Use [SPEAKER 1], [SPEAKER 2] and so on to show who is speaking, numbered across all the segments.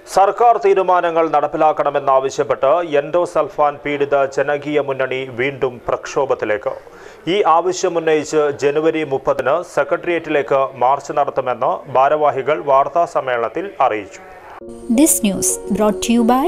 [SPEAKER 1] സർക്കാർ തീരുമാനങ്ങൾ നടപ്പിലാക്കണമെന്നാവശ്യപ്പെട്ട് എൻഡോസൾഫാൻ പീഡിത ജനകീയ മുന്നണി വീണ്ടും പ്രക്ഷോഭത്തിലേക്ക് ഈ ആവശ്യമുന്നയിച്ച് ജനുവരി മുപ്പതിന് സെക്രട്ടേറിയറ്റിലേക്ക് മാർച്ച് നടത്തുമെന്ന് ഭാരവാഹികൾ വാർത്താ സമ്മേളനത്തിൽ അറിയിച്ചു
[SPEAKER 2] This news brought to you by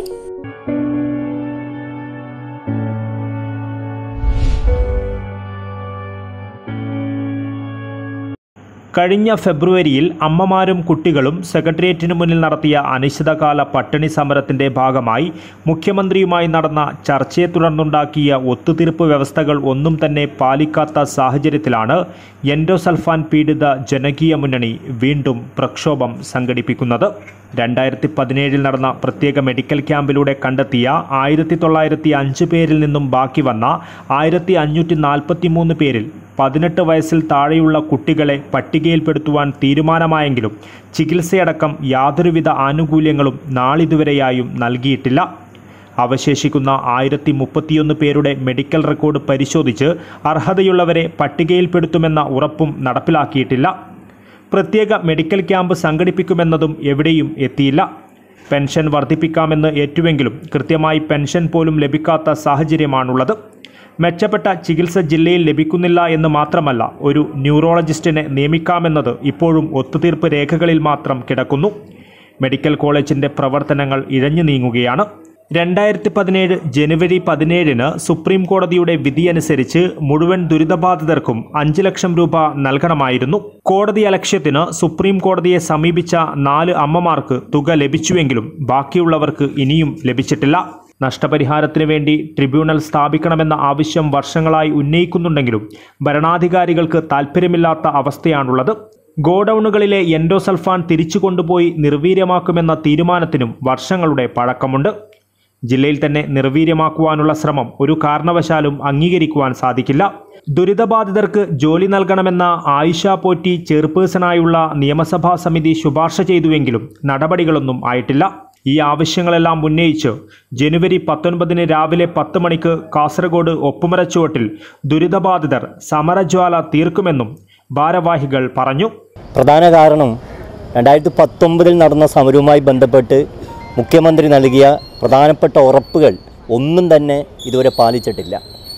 [SPEAKER 1] കഴിഞ്ഞ ഫെബ്രുവരിയിൽ അമ്മമാരും കുട്ടികളും സെക്രട്ടേറിയറ്റിന് മുന്നിൽ നടത്തിയ അനിശ്ചിതകാല പട്ടിണി സമരത്തിന്റെ ഭാഗമായി മുഖ്യമന്ത്രിയുമായി നടന്ന ചർച്ചയെ തുടർന്നുണ്ടാക്കിയ ഒത്തുതീർപ്പ് വ്യവസ്ഥകൾ ഒന്നും തന്നെ പാലിക്കാത്ത സാഹചര്യത്തിലാണ് എൻഡോസൾഫാൻ പീഡിത ജനകീയ മുന്നണി വീണ്ടും പ്രക്ഷോഭം സംഘടിപ്പിക്കുന്നത് രണ്ടായിരത്തി പതിനേഴിൽ നടന്ന പ്രത്യേക മെഡിക്കൽ ക്യാമ്പിലൂടെ കണ്ടെത്തിയ ആയിരത്തി തൊള്ളായിരത്തി അഞ്ച് പേരിൽ നിന്നും ബാക്കി വന്ന ആയിരത്തി അഞ്ഞൂറ്റി നാൽപ്പത്തി മൂന്ന് പേരിൽ പതിനെട്ട് വയസ്സിൽ താഴെയുള്ള കുട്ടികളെ പട്ടികയിൽപ്പെടുത്തുവാൻ തീരുമാനമായെങ്കിലും ചികിത്സയടക്കം യാതൊരുവിധ ആനുകൂല്യങ്ങളും നാളിതുവരെയായും നൽകിയിട്ടില്ല അവശേഷിക്കുന്ന ആയിരത്തി മുപ്പത്തിയൊന്ന് പേരുടെ മെഡിക്കൽ റെക്കോർഡ് പരിശോധിച്ച് അർഹതയുള്ളവരെ പട്ടികയിൽപ്പെടുത്തുമെന്ന ഉറപ്പും നടപ്പിലാക്കിയിട്ടില്ല പ്രത്യേക മെഡിക്കൽ ക്യാമ്പ് സംഘടിപ്പിക്കുമെന്നതും എവിടെയും എത്തിയില്ല പെൻഷൻ വർദ്ധിപ്പിക്കാമെന്ന് ഏറ്റുവെങ്കിലും കൃത്യമായി പെൻഷൻ പോലും ലഭിക്കാത്ത സാഹചര്യമാണുള്ളത് മെച്ചപ്പെട്ട ചികിത്സ ജില്ലയിൽ ലഭിക്കുന്നില്ല എന്ന് മാത്രമല്ല ഒരു ന്യൂറോളജിസ്റ്റിനെ നിയമിക്കാമെന്നത് ഇപ്പോഴും ഒത്തുതീർപ്പ് രേഖകളിൽ മാത്രം കിടക്കുന്നു മെഡിക്കൽ കോളേജിന്റെ പ്രവർത്തനങ്ങൾ ഇഴഞ്ഞു നീങ്ങുകയാണ് രണ്ടായിരത്തി പതിനേഴ് ജനുവരി പതിനേഴിന് സുപ്രീം കോടതിയുടെ വിധിയനുസരിച്ച് മുഴുവൻ ദുരിതബാധിതർക്കും അഞ്ച് ലക്ഷം രൂപ നൽകണമായിരുന്നു കോടതി അലക്ഷ്യത്തിന് സുപ്രീം കോടതിയെ സമീപിച്ച നാല് അമ്മമാർക്ക് തുക ലഭിച്ചുവെങ്കിലും ബാക്കിയുള്ളവർക്ക് ഇനിയും ലഭിച്ചിട്ടില്ല നഷ്ടപരിഹാരത്തിന് വേണ്ടി ട്രിബ്യൂണൽ സ്ഥാപിക്കണമെന്ന ആവശ്യം വർഷങ്ങളായി ഉന്നയിക്കുന്നുണ്ടെങ്കിലും ഭരണാധികാരികൾക്ക് താൽപ്പര്യമില്ലാത്ത അവസ്ഥയാണുള്ളത് ഗോഡൌണുകളിലെ എൻഡോസൾഫാൻ തിരിച്ചു കൊണ്ടുപോയി നിർവീര്യമാക്കുമെന്ന തീരുമാനത്തിനും വർഷങ്ങളുടെ പഴക്കമുണ്ട് ജില്ലയിൽ തന്നെ നിർവീര്യമാക്കുവാനുള്ള ശ്രമം ഒരു കാരണവശാലും അംഗീകരിക്കുവാൻ സാധിക്കില്ല ദുരിതബാധിതർക്ക് ജോലി നൽകണമെന്ന ആയിഷ പോറ്റി ചെയർപേഴ്സണായുള്ള നിയമസഭാ സമിതി ശുപാർശ ചെയ്തുവെങ്കിലും നടപടികളൊന്നും ആയിട്ടില്ല ഈ ആവശ്യങ്ങളെല്ലാം ഉന്നയിച്ച് ജനുവരി പത്തൊൻപതിന് രാവിലെ പത്ത് മണിക്ക് കാസർഗോഡ് ഒപ്പുമരച്ചുവട്ടിൽ ദുരിതബാധിതർ സമരജ്വാല തീർക്കുമെന്നും ഭാരവാഹികൾ പറഞ്ഞു
[SPEAKER 3] പ്രധാന കാരണം രണ്ടായിരത്തി പത്തൊമ്പതിൽ നടന്ന സമരവുമായി ബന്ധപ്പെട്ട് മുഖ്യമന്ത്രി നൽകിയ പ്രധാനപ്പെട്ട ഉറപ്പുകൾ ഒന്നും തന്നെ ഇതുവരെ പാലിച്ചിട്ടില്ല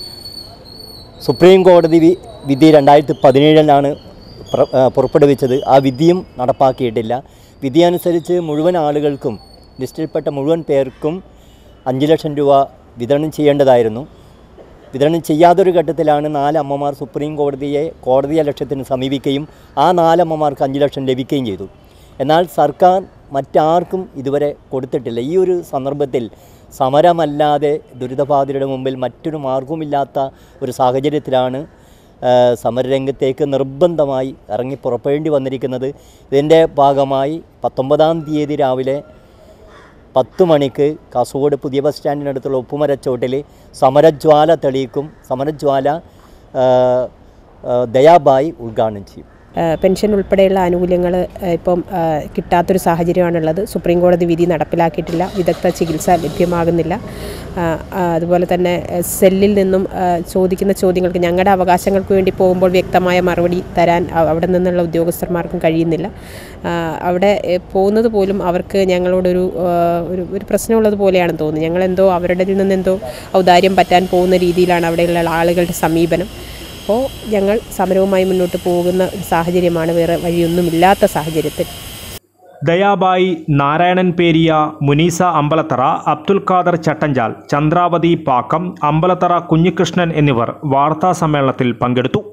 [SPEAKER 3] സുപ്രീം കോടതി വി- വിധി രണ്ടായിരത്തി പതിനേഴിലാണ് പ്ര- ആ, പുറപ്പെടുവിച്ചത് ആ വിധിയും നടപ്പാക്കിയിട്ടില്ല വിധി അനുസരിച്ച് മുഴുവൻ ആളുകൾക്കും ലിസ്റ്റിൽപ്പെട്ട മുഴുവൻ പേർക്കും അഞ്ച് ലക്ഷം രൂപ വിതരണം ചെയ്യേണ്ടതായിരുന്നു വിതരണം ചെയ്യാത്തൊരു ഘട്ടത്തിലാണ് നാല് അമ്മമാർ സുപ്രീം കോടതിയെ കോടതി ലക്ഷ്യത്തിന് സമീപിക്കുകയും ആ നാലമ്മമാർക്ക് അഞ്ച് ലക്ഷം ലഭിക്കുകയും ചെയ്തു എന്നാൽ സർക്കാർ മറ്റാർക്കും ഇതുവരെ കൊടുത്തിട്ടില്ല ഈ ഒരു സന്ദർഭത്തിൽ സമരമല്ലാതെ ദുരിതബാധിതരുടെ മുമ്പിൽ മറ്റൊരു മാർഗവുമില്ലാത്ത ഒരു സാഹചര്യത്തിലാണ് ആ, സമരരംഗത്തേക്ക് നിർബന്ധമായി ഇറങ്ങി പുറപ്പെടേണ്ടി വന്നിരിക്കുന്നത് ഇതിൻ്റെ ഭാഗമായി പത്തൊമ്പതാം തീയതി രാവിലെ പത്ത് മണിക്ക് കാസർഗോഡ് പുതിയ ബസ് സ്റ്റാൻഡിനടുത്തുള്ള ഉപ്പുമരച്ചോട്ടിൽ സമരജ്വാല തെളിയിക്കും സമരജ്വാല ആ, ആ, ദയാബായി ഉദ്ഘാടനം ചെയ്യും
[SPEAKER 4] ആ, പെൻഷൻ ഉൾപ്പെടെയുള്ള ആനുകൂല്യങ്ങൾ ഇപ്പം ആ, കിട്ടാത്തൊരു സാഹചര്യമാണുള്ളത് സുപ്രീം കോടതി വിധി നടപ്പിലാക്കിയിട്ടില്ല വിദഗ്ധ ചികിത്സ ലഭ്യമാകുന്നില്ല ആ, ആ, അതുപോലെ തന്നെ ആ, സെല്ലിൽ നിന്നും ആ, ചോദിക്കുന്ന ചോദ്യങ്ങൾക്ക് ഞങ്ങളുടെ അവകാശങ്ങൾക്ക് വേണ്ടി പോകുമ്പോൾ വ്യക്തമായ മറുപടി തരാൻ അ- അവിടെ നിന്നുള്ള ഉദ്യോഗസ്ഥന്മാർക്കും കഴിയുന്നില്ല ആ, അവിടെ എ, പോകുന്നത് പോലും അവർക്ക് ഞങ്ങളോടൊരു ആ, ഒരു ഒരു പ്രശ്നമുള്ളത് പോലെയാണ് തോന്നുന്നത് ഞങ്ങളെന്തോ അവരുടെ നിന്ന് എന്തോ ഔദാര്യം പറ്റാൻ പോകുന്ന രീതിയിലാണ് അവിടെയുള്ള ആളുകളുടെ സമീപനം അപ്പോൾ ഞങ്ങൾ സമരവുമായി മുന്നോട്ട് പോകുന്ന ഒരു സാഹചര്യമാണ് വേറെ വഴിയൊന്നുമില്ലാത്ത സാഹചര്യത്തിൽ
[SPEAKER 1] ദയാബായി നാരായണൻ പേരിയ മുനീസ അമ്പലത്തറ അബ്ദുൽ ഖാദർ ചട്ടഞ്ചാൽ ചന്ദ്രാവതി പാക്കം അമ്പലത്തറ കുഞ്ഞികൃഷ്ണൻ എന്നിവർ വാർത്താ സമ്മേളനത്തിൽ പങ്കെടുത്തു